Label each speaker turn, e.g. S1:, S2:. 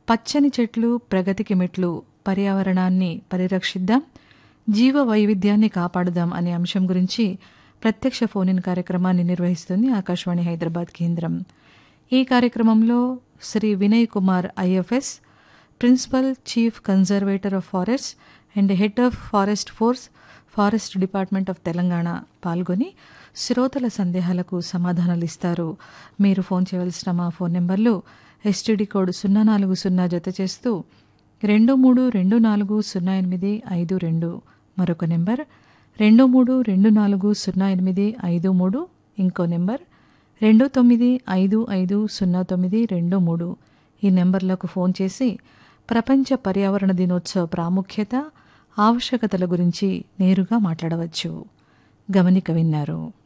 S1: పచ్చని చెట్లు ప్రగతికి మెట్లు పర్యావరణాన్ని పరిరక్షిద్దాం జీవ వైవిధ్యాన్ని కాపాడుదాం అనే అంశం గురించి ప్రత్యక్ష ఫోన్ ఇన్ కార్యక్రమాన్ని నిర్వహిస్తుంది ఆకాశవాణి హైదరాబాద్ కేంద్రం ఈ కార్యక్రమంలో Shri Vinay Kumar IFS principal chief conservator of forest and head of forest force forest department of Telangana పాల్గొని శ్రోతల సందేహాలకు సమాధానాలు ఇస్తారు మీరు ఫోన్ చేయవలసిన మా ఫోన్ నెంబర్లు ఎస్టీడీ కోడ్ సున్నా నాలుగు సున్నా జత చేస్తూ రెండు మూడు రెండు నాలుగు సున్నా ఎనిమిది ఐదు రెండు మరొక నెంబర్ రెండు మూడు రెండు నాలుగు సున్నా ఎనిమిది ఐదు మూడు ఇంకో నెంబర్ రెండు తొమ్మిది ఐదు ఐదు సున్నా తొమ్మిది రెండు మూడు ఈ నెంబర్లకు ఫోన్ చేసి ప్రపంచ పర్యావరణ దినోత్సవ ప్రాముఖ్యత ఆవశ్యకతల గురించి నేరుగా మాట్లాడవచ్చు గమనిక విన్నారు